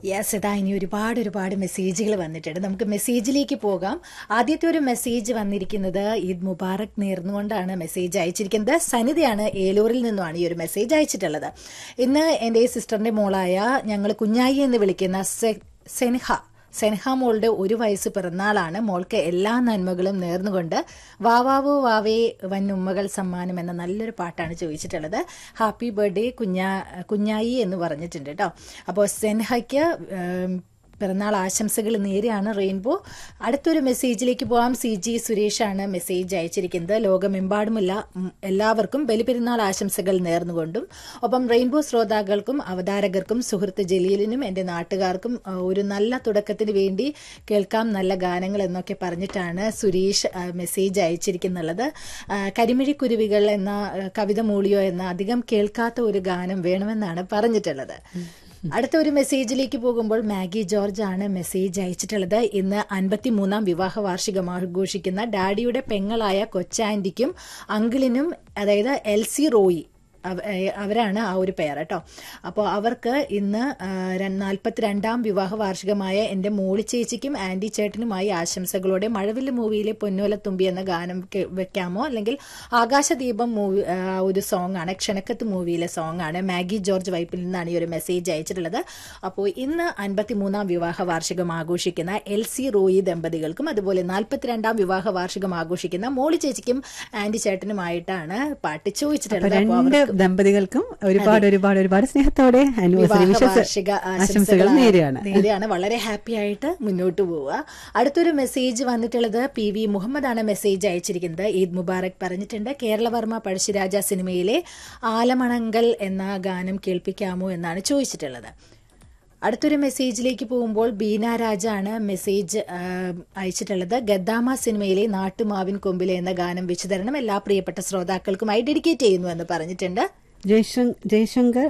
Yes ഇതാ ഇനി ഒരുപാട് ഒരുപാട് മെസ്സേജുകൾ വന്നിട്ടുണ്ട് നമുക്ക് മെസ്സേജിലേക്ക് പോകാം ആദ്യത്തെ ഒരു മെസ്സേജ് വന്നിരിക്കുന്നത് ഈദ് മുബാറക് നേർന്നുകൊണ്ടാണ് മെസ്സേജ് അയച്ചിരിക്കുന്നത് സനിതയാണ് ഏലൂരിൽ നിന്നുമാണ് ഈ ഒരു മെസ്സേജ് അയച്ചിട്ടുള്ളത് ഇന്ന് എൻ്റെ സിസ്റ്ററിന്റെ മോളായ ഞങ്ങൾ കുഞ്ഞായി എന്ന് വിളിക്കുന്ന സെ- സെൻഹ സെൻഹ മോളുടെ ഒരു വയസ്സ് പിറന്നാളാണ് മോൾക്ക് എല്ലാ നന്മകളും നേർന്നുകൊണ്ട് വാവാവോ വാവേ വന്നുമ്മകൾ സമ്മാനം എന്ന നല്ലൊരു പാട്ടാണ് ചോദിച്ചിട്ടുള്ളത് ഹാപ്പി ബർത്ത്ഡേ കുഞ്ഞാ കുഞ്ഞായി എന്ന് പറഞ്ഞിട്ടുണ്ട് കേട്ടോ അപ്പോൾ സെൻഹയ്ക്ക് ഉം, പിറന്നാൾ ആശംസകൾ നേരെയാണ് റെയിൻബോ അടുത്തൊരു മെസ്സേജിലേക്ക് പോകാം സി ജി സുരേഷാണ് മെസ്സേജ് അയച്ചിരിക്കുന്നത് ലോകമെമ്പാടുമുള്ള ഉം, എല്ലാവർക്കും ബലിപെരുന്നാൾ ആശംസകൾ നേർന്നുകൊണ്ടും ഒപ്പം റെയിൻബോ ശ്രോതാക്കൾക്കും അവതാരകർക്കും സുഹൃത്ത് ജലീലിനും എൻ്റെ നാട്ടുകാർക്കും ആ, ഒരു നല്ല തുടക്കത്തിന് വേണ്ടി കേൾക്കാം നല്ല ഗാനങ്ങൾ എന്നൊക്കെ പറഞ്ഞിട്ടാണ് സുരേഷ് ആ, മെസ്സേജ് അയച്ചിരിക്കുന്നുള്ളത് ആ, കരിമിഴിക്കുരുവികൾ എന്ന ആ, കവിത മൂളിയോ എന്ന അധികം കേൾക്കാത്ത ഒരു ഗാനം വേണമെന്നാണ് പറഞ്ഞിട്ടുള്ളത് അടുത്ത ഒരു മെസ്സേജിലേക്ക് പോകുമ്പോൾ മാഗി ജോർജ് ആണ് മെസ്സേജ് അയച്ചിട്ടുള്ളത് ഇന്ന് അൻപത്തിമൂന്നാം വിവാഹ വാർഷികം ആഘോഷിക്കുന്ന ഡാഡിയുടെ പെങ്ങളായ കൊച്ചാൻറ്റിക്കും അങ്കിളിനും അതായത് എൽ സി റോയി അവ- ഏ, അവരാണ് ആ ഒരു പേർ കേട്ടോ അപ്പോൾ അവർക്ക് ഇന്ന് നാൽപ്പത്തിരണ്ടാം വിവാഹ വാർഷികമായ എൻ്റെ മോളി ചേച്ചിക്കും ആൻറ്റി ചേട്ടനുമായി ആശംസകളോടെ മഴവില്ല് മൂവിയിലെ പൊന്നോലത്തുമ്പി എന്ന ഗാനം കേ- വെക്കാമോ അല്ലെങ്കിൽ ആകാശദീപം മൂവി ആ, ഒരു സോങ് ആണ് ക്ഷണക്കത്ത് മൂവിയിലെ സോങ് ആണ് മാഗി ജോർജ് വൈപ്പിൽ നിന്നാണ് ഈ ഒരു മെസ്സേജ് അയച്ചിട്ടുള്ളത് അപ്പോൾ ഇന്ന് അൻപത്തിമൂന്നാം വിവാഹ വാർഷികം ആഘോഷിക്കുന്ന എൽ സി റോയി ദമ്പതികൾക്കും അതുപോലെ നാൽപ്പത്തിരണ്ടാം വിവാഹ വാർഷികം ആഘോഷിക്കുന്ന മോളി ചേച്ചിക്കും ആൻറ്റി ചേട്ടനുമായിട്ടാണ് പാട്ട് ചോദിച്ചിട്ടുള്ളത് അപ്പോൾ രണ്ട് ദമ്പതികൾക്കും ഒരുപാട് ഒരുപാട് ഒരുപാട് സ്നേഹത്തോടെ ആനിവേഴ്സറി വിവാഹ വിഷസ് വാർഷിക ആശംസകൾ നേരെയാണ് നേരെയാണ് വളരെ ഹാപ്പി ആയിട്ട് മുന്നോട്ട് പോവുക അടുത്തൊരു മെസ്സേജ് വന്നിട്ടുള്ളത് പി വി മുഹമ്മദ് ആണ് മെസ്സേജ് അയച്ചിരിക്കുന്നത് ഈദ് മുബാറക് പറഞ്ഞിട്ടുണ്ട് കേരളവർമ്മ പഴശ്ശിരാജ സിനിമയിലെ ആലമണങ്കൽ എന്ന ഗാനം കേൾപ്പിക്കാമോ എന്നാണ് ചോദിച്ചിട്ടുള്ളത് അടുത്തൊരു മെസ്സേജിലേക്ക് പോകുമ്പോൾ ബീന രാജാണ് മെസ്സേജ് ആ, അയച്ചിട്ടുള്ളത് ഗദ്ദാമ സിനിമയിലെ നാട്ടുമാവിൻ കൊമ്പിലെ എന്ന ഗാനം വെച്ചു തരണം എല്ലാ പ്രിയപ്പെട്ട ശ്രോതാക്കൾക്കുമായി ഡെഡിക്കേറ്റ് ചെയ്യുന്നു എന്ന് പറഞ്ഞിട്ടുണ്ട് ജയശങ്കർ ജയശങ്കർ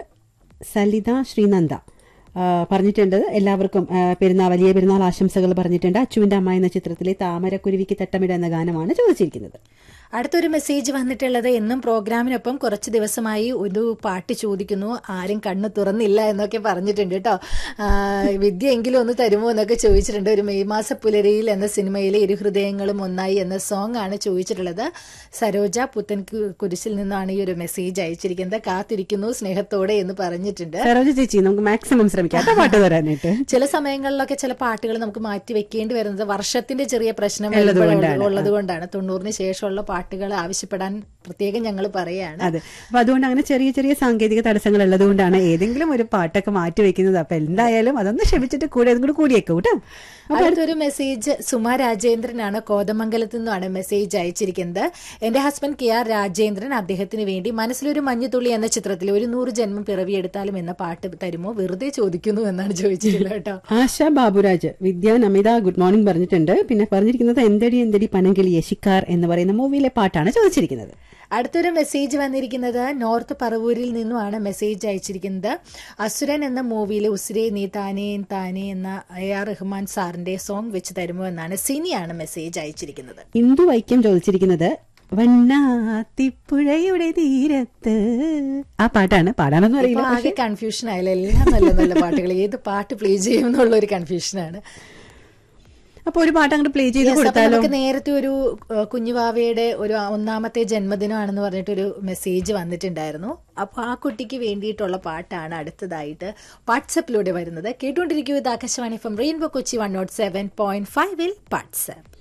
സലിത ശ്രീനന്ദ ആ, പറഞ്ഞിട്ടുണ്ട് എല്ലാവർക്കും ആ, പെരുന്നാൾ വലിയ പെരുന്നാൾ ആശംസകൾ പറഞ്ഞിട്ടുണ്ട് അച്ചുവിന്റെ അമ്മ എന്ന ചിത്രത്തിലെ താമരക്കുരുവിക്ക് തട്ടമിട എന്ന ഗാനമാണ് ചോദിച്ചിരിക്കുന്നത് അടുത്തൊരു മെസ്സേജ് വന്നിട്ടുള്ളത് എന്നും പ്രോഗ്രാമിനൊപ്പം കുറച്ച് ദിവസമായി ഒരു പാട്ട് ചോദിക്കുന്നു ആരും കണ്ണ് തുറന്നില്ല എന്നൊക്കെ പറഞ്ഞിട്ടുണ്ട് കേട്ടോ ആ, വിദ്യ എങ്കിലും ഒന്ന് തരുമോ എന്നൊക്കെ ചോദിച്ചിട്ടുണ്ട് ഒരു മെയ് മാസ പുലരിയിൽ എന്ന സിനിമയിലെ ഇരു ഹൃദയങ്ങളും ഒന്നായി എന്ന സോങ് ആണ് ചോദിച്ചിട്ടുള്ളത് സരോജ പുത്തൻ കു- കുരിശിൽ നിന്നാണ് ഈ ഒരു മെസ്സേജ് അയച്ചിരിക്കുന്നത് കാത്തിരിക്കുന്നു സ്നേഹത്തോടെ എന്ന് പറഞ്ഞിട്ടുണ്ട് സരോജ ചേച്ചി നമുക്ക് മാക്സിമം ശ്രമിക്കാം കേട്ടോ പാട്ട് തരാനായിട്ട് ചില സമയങ്ങളിലൊക്കെ ചില പാട്ടുകൾ നമുക്ക് മാറ്റി വെക്കേണ്ടി വരുന്നത് വർഷത്തിന്റെ ചെറിയ പ്രശ്നം ഉള്ളത് കൊണ്ടാണ്. ഉള്ളത് കൊണ്ടാണ് തൊണ്ണൂറിന് ശേഷമുള്ള പാട്ടുകൾ ആവശ്യപ്പെടാൻ പ്രത്യേകം ഞങ്ങൾ പറയാണ് അതെ അപ്പൊ അതുകൊണ്ട് അങ്ങനെ ചെറിയ ചെറിയ സാങ്കേതിക തടസ്സങ്ങൾ ഉള്ളത് കൊണ്ടാണ് ഏതെങ്കിലും ഒരു പാട്ടൊക്കെ മാറ്റി വെക്കുന്നത് അപ്പൊ എന്തായാലും അതൊന്ന് ക്ഷമിച്ചിട്ട് കൂടെ അതും കൂടി കൂടിയേക്കും കേട്ടോ അടുത്തൊരു മെസ്സേജ് സുമ രാജേന്ദ്രനാണ് കോതമംഗലത്തു നിന്നാണ് മെസ്സേജ് അയച്ചിരിക്കുന്നത് എന്റെ ഹസ്ബൻഡ് കെ ആർ രാജേന്ദ്രൻ അദ്ദേഹത്തിന് വേണ്ടി മനസ്സിലൊരു മഞ്ഞുതുള്ളി എന്ന ചിത്രത്തിൽ ഒരു നൂറ് ജന്മം പിറവിയെടുത്താലും എന്ന പാട്ട് തരുമോ വെറുതെ ചോദിക്കുന്നു എന്നാണ് ചോദിച്ചിട്ടുള്ളത് കേട്ടോ ആശ ബാബുരാജ് വിദ്യ നമിത ഗുഡ് മോർണിംഗ് പറഞ്ഞിട്ടുണ്ട് പിന്നെ പറഞ്ഞിരിക്കുന്നത് എന്തടി എന്തടി പനങ്കിളി യശിക്കാർ എന്ന് പറയുന്ന മൂവിയിലെ പാട്ടാണ് ചോദിച്ചിരിക്കുന്നത് അടുത്തൊരു മെസ്സേജ് വന്നിരിക്കുന്നത് നോർത്ത് പറവൂരിൽ നിന്നുമാണ് മെസ്സേജ് അയച്ചിരിക്കുന്നത് അസുരൻ എന്ന മൂവിയിലെ ഉസിരെ നീ താനേ താനേ എന്ന എ ആർ റഹ്മാൻ സാറിന്റെ സോങ് വെച്ച് തരുമോ എന്നാണ് സിനിയാണ് മെസ്സേജ് അയച്ചിരിക്കുന്നത് ഇന്ദു വൈക്കം ചോദിച്ചിരിക്കുന്നത് വണ്ണാത്തിപ്പുഴയുടെ തീരത്ത് ആ പാട്ടാണ് പാടാനൊന്നും ഇപ്പൊ അറിയില്ല ആകെ കൺഫ്യൂഷൻ ആയാലും എല്ലാം നല്ല നല്ല പാട്ടുകൾ ഏത് പാട്ട് പ്ലേ ചെയ്യും എന്നുള്ള ഒരു കൺഫ്യൂഷനാണ് അപ്പൊ ഒരു പാട്ട് അങ്ങോട്ട് പ്ലേ ചെയ്ത് Yes, അപ്പൊ കൊടുത്താലോ നമുക്ക് നേരത്തെ ഒരു ഏഹ്, കുഞ്ഞുവാവയുടെ ഒരു ഒന്നാമത്തെ ജന്മദിനമാണെന്ന് പറഞ്ഞിട്ടൊരു മെസ്സേജ് വന്നിട്ടുണ്ടായിരുന്നു അപ്പൊ ആ കുട്ടിക്ക് വേണ്ടിയിട്ടുള്ള പാട്ടാണ് അടുത്തതായിട്ട് വാട്സപ്പിലൂടെ വരുന്നത് കേട്ടുകൊണ്ടിരിക്കൂ ഇത് Akashvani from rainbow Kochi one nought seven point ഫൈവിൽ വാട്സ്ആപ്പ്